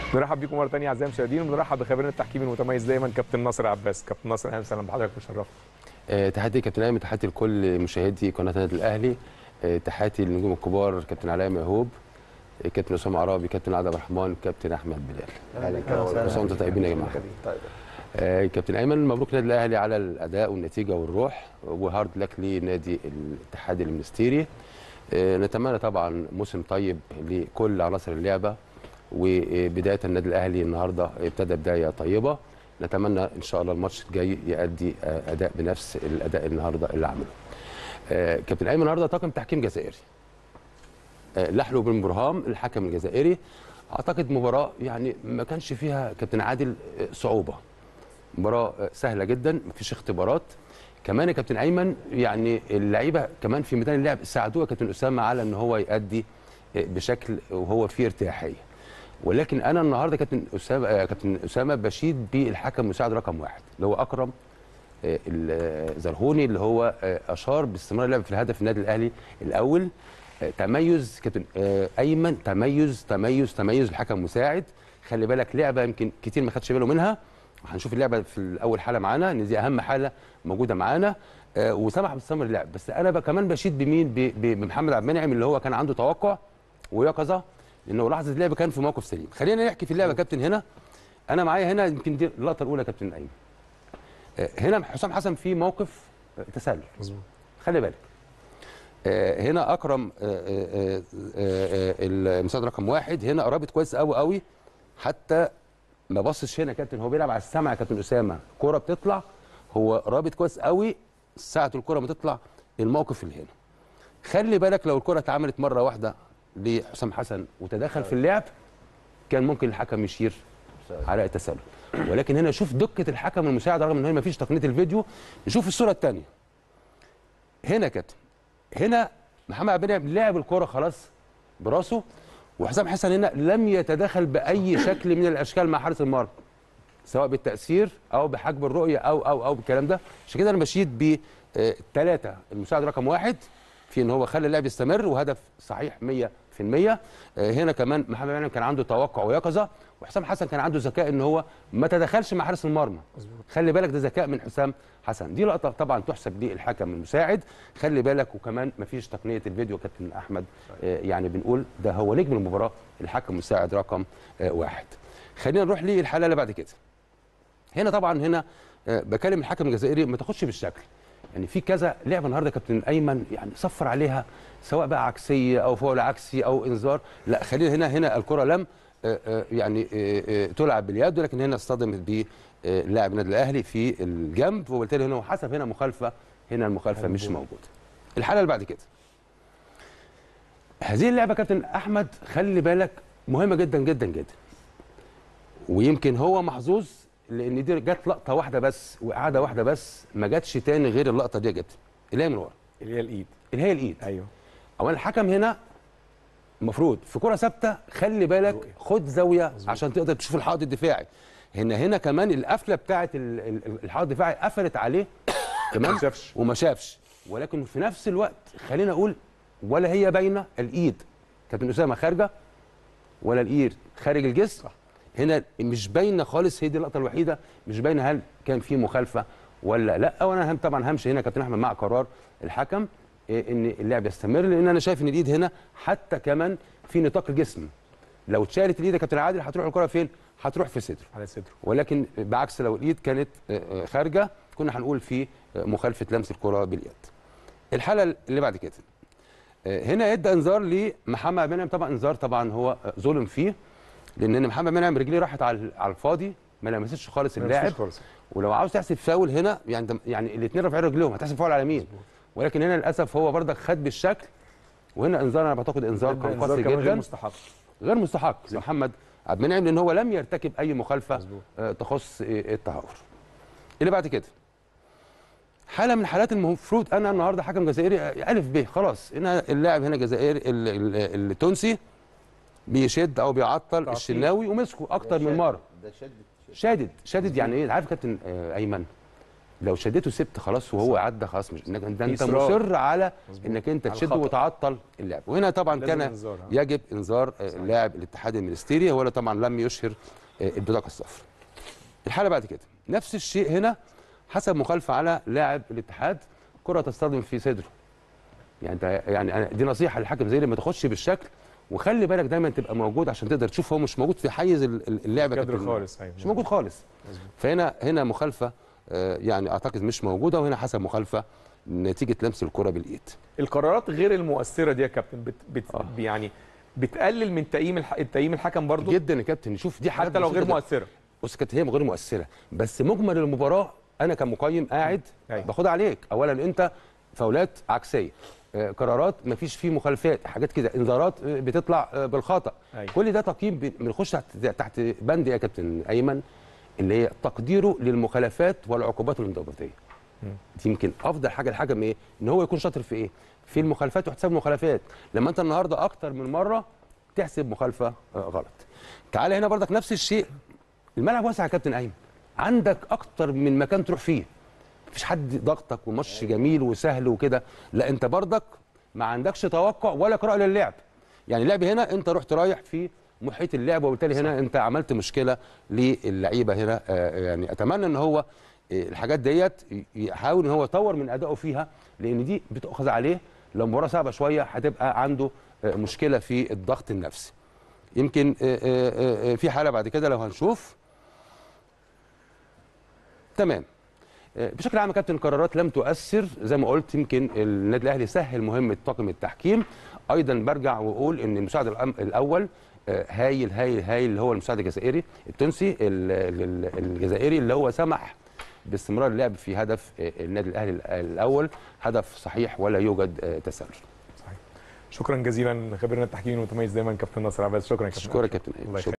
نرحب بيكم مره ثانيه اعزائي المشاهدين ونرحب بخبيرنا التحكيمي المتميز دايما كابتن ناصر عباس كابتن ناصر اهلا وسهلا بحضرتك مشرف آه، تحياتي كابتن ايمن تحياتي لكل مشاهدي قناه النادي الاهلي آه، تحياتي للنجوم الكبار كابتن علاء ميهوب آه، كابتن اسامه عرابي كابتن عبد الرحمن كابتن احمد بلال اهلا كل سنه وانتم طيبين يا جماعه آه، كابتن ايمن مبروك النادي الاهلي على الاداء والنتيجه والروح وهارد لك لنادي الاتحاد المنستيري آه، نتمنى طبعا موسم طيب لكل عناصر اللعبه وبدايه النادي الاهلي النهارده ابتدى بدايه طيبه نتمنى ان شاء الله الماتش الجاي يؤدي آه، اداء بنفس الاداء النهارده اللي عمله آه، كابتن ايمن النهارده طاقم تحكيم جزائري آه، لحلو بن برهام الحكم الجزائري اعتقد مباراه يعني ما كانش فيها كابتن عادل آه، صعوبه مباراه آه، سهله جدا مفيش اختبارات كمان يا كابتن ايمن يعني اللعيبه كمان في ميدان اللعب ساعدوه يا كابتن اسامه على ان هو يؤدي آه، بشكل وهو فيه ارتياحيه ولكن انا النهارده كابتن اسامه آه، كابتن اسامه بشيد بالحكم المساعد رقم واحد اللي هو اكرم آه، الزرهوني اللي هو آه، اشار باستمرار اللعب في الهدف النادي الاهلي الاول آه، تميز كابتن آه، ايمن تميز تميز تميز الحكم المساعد خلي بالك لعبه يمكن كتير ما خدش باله منها هنشوف اللعبه في الاول حاله معانا ان دي اهم حاله موجوده معانا آه، وسمح باستمرار اللعب بس انا ب- كمان بشيد بمين ب- ب- بمحمد عبد المنعم اللي هو كان عنده توقع ويقظه لانه لحظه اللعب كان في موقف سليم خلينا نحكي في اللعبه يا كابتن هنا انا معايا هنا يمكن دي اللقطه الاولى يا كابتن ايمن آه، هنا حسام حسن في موقف آه، تسلل مظبوط خلي بالك آه، هنا اكرم آه، آه، آه، آه، المساعد رقم واحد هنا قربت كويس قوي قوي حتى ما بصش هنا يا كابتن هو بيلعب على السمع يا كابتن اسامه الكوره بتطلع هو رابط كويس قوي ساعه الكوره ما تطلع الموقف اللي هنا خلي بالك لو الكره اتعملت مره واحده لحسام حسن وتدخل في اللعب كان ممكن الحكم يشير على التسلل ولكن هنا شوف دقه الحكم المساعد رغم ان هنا ما فيش تقنيه الفيديو نشوف الصوره الثانيه هنا يا كابتن هنا محمد عبد المنعم لعب الكوره خلاص براسه وحسام حسن هنا لم يتدخل باي شكل من الاشكال مع حارس المرمى سواء بالتاثير او بحجب الرؤيه او او او بالكلام ده عشان كده انا بشيد بثلاثه المساعد رقم واحد في ان هو خلى اللعب يستمر وهدف صحيح 100% آه، هنا كمان محمد عبد كان عنده توقع ويقظه وحسام حسن كان عنده ذكاء ان هو ما تدخلش مع حارس المرمى خلي بالك ده ذكاء من حسام حسن دي لقطه طبعا تحسب للحكم المساعد خلي بالك وكمان ما فيش تقنيه الفيديو كابتن احمد آه، يعني بنقول ده هو نجم المباراه الحكم المساعد رقم آه، واحد خلينا نروح للحاله اللي بعد كده هنا طبعا هنا آه، بكلم الحكم الجزائري ما تاخدش بالشكل يعني في كذا لعبه النهارده كابتن ايمن يعني صفر عليها سواء بقى عكسيه او فاول عكسي او انذار لا خلينا هنا هنا الكره لم آه، آه، يعني آه، آه، تلعب باليد ولكن هنا اصطدمت بلاعب النادي الاهلي في الجنب وبالتالي هنا حسب هنا مخالفه هنا المخالفه مش موجوده الحاله اللي بعد كده هذه اللعبه كابتن احمد خلي بالك مهمه جدا جدا جدا ويمكن هو محظوظ لان دي جت لقطه واحده بس وقعده واحده بس ما جاتش تاني غير اللقطه دي يا جت اللي هي من ورا اللي هي الايد اللي هي الايد ايوه اولا الحكم هنا المفروض في كره ثابته خلي بالك رؤية. خد زاويه عشان تقدر تشوف الحائط الدفاعي هنا هنا كمان القفله بتاعه ال- ال- الحائط الدفاعي قفلت عليه تمام ما شافش. وما شافش ولكن في نفس الوقت خلينا اقول ولا هي باينه الايد كابتن اسامه خارجه ولا الايد خارج الجسم صح. هنا مش باينه خالص هي دي اللقطه الوحيده مش باينه هل كان في مخالفه ولا لا وانا هم طبعا همشي هنا كابتن احمد مع قرار الحكم إيه ان اللعب يستمر لان انا شايف ان الايد هنا حتى كمان في نطاق الجسم لو اتشالت الايد يا كابتن عادل هتروح الكره فين هتروح في صدره على صدره ولكن بعكس لو الايد كانت آه، آه، خارجه كنا هنقول في آه، مخالفه لمس الكره باليد الحاله اللي بعد كده آه، هنا ادى انذار لمحمد عبد المنعم طبعا انذار طبعا هو آه، ظلم فيه لان إن محمد منعم رجليه راحت على على الفاضي ما لمستش خالص ما اللاعب لمسوش خالص. ولو عاوز تحسب فاول هنا يعني ده- يعني الاثنين رافعين رجليهم هتحسب فاول على مين ولكن هنا للاسف هو برضك خد بالشكل وهنا انذار انا بعتقد انذار كان إنذار قاسي كمان غير جدا مستحق غير مستحق لمحمد عبد المنعم لان هو لم يرتكب اي مخالفه مظبوط. آه، تخص آه، التهور اللي بعد كده حاله من حالات المفروض انا النهارده حكم جزائري آه، الف ب خلاص هنا اللاعب هنا جزائري ال- ال- التونسي بيشد او بيعطل تعطيل. الشناوي ومسكه اكتر من مره ده شد شادد شادد يعني ايه عارف يا كابتن آه، ايمن لو شديته سبت خلاص وهو عدى خلاص مش انك انت, انت إصرار. مصر على مظبوط. انك انت على تشد الخطأ. وتعطل اللعب وهنا طبعا لازم كان إنذار، ها؟ يجب انذار آه، لاعب الاتحاد المنستيري هو اللي طبعا لم يشهر آه، البطاقه الصفراء الحاله بعد كده نفس الشيء هنا حسب مخالفه على لاعب الاتحاد كره تصطدم في صدره يعني انت يعني أنا دي نصيحه للحكم زي ما تخش بالشكل وخلي بالك دايما تبقى موجود عشان تقدر تشوف هو مش موجود في حيز ال- ال- اللعبه كادر كابتن. خالص ايوه مش موجود خالص مظبوط. فهنا هنا مخالفه آه، يعني اعتقد مش موجوده وهنا حسب مخالفه نتيجه لمس الكره بالايد القرارات غير المؤثره دي يا كابتن بت بت آه. يعني بتقلل من تقييم الح... تقييم الحكم برضو جدا يا كابتن شوف دي حاجات حتى لو غير بسيطة جداً. مؤثره بص كانت هي غير مؤثره بس مجمل المباراه انا كمقيم قاعد أيوة. باخدها عليك اولا انت فاولات عكسيه آه، قرارات ما فيش فيه مخالفات حاجات كده انذارات آه، بتطلع آه، بالخطا أيوة. كل ده تقييم ب- بنخش تحت تحت بند يا كابتن ايمن اللي هي تقديره للمخالفات والعقوبات الانضباطيه دي يمكن افضل حاجه الحكم ايه ان هو يكون شاطر في ايه في المخالفات وحساب المخالفات لما انت النهارده اكتر من مره تحسب مخالفه آه، غلط تعالى هنا برضك نفس الشيء الملعب واسع يا كابتن ايمن عندك اكتر من مكان تروح فيه مفيش حد ضغطك وماتش جميل وسهل وكده لا انت برضك ما عندكش توقع ولا قراءه للعب يعني اللعب هنا انت رحت رايح في محيط اللعب وبالتالي هنا انت عملت مشكله للعيبه هنا آه، يعني اتمنى ان هو آه، الحاجات ديت ي- يحاول ان هو يطور من ادائه فيها لان دي بتؤخذ عليه لو مباراه صعبه شويه هتبقى عنده آه، مشكله في الضغط النفسي يمكن آه، آه، آه، في حاله بعد كده لو هنشوف تمام آه، بشكل عام يا كابتن القرارات لم تؤثر زي ما قلت يمكن النادي الاهلي سهل مهمه طاقم التحكيم ايضا برجع واقول ان المساعد الأم- الاول آه، هايل هايل هايل اللي هو المساعد الجزائري التونسي ال- ال- الجزائري اللي هو سمح باستمرار اللعب في هدف آه، النادي الاهلي الاول هدف صحيح ولا يوجد آه، تسلل صحيح شكرا جزيلا خبيرنا التحكيمي المتميز دايما كابتن ناصر عباس شكرا يا كابتن اشكرك يا كابتن الله أيمن. يخليك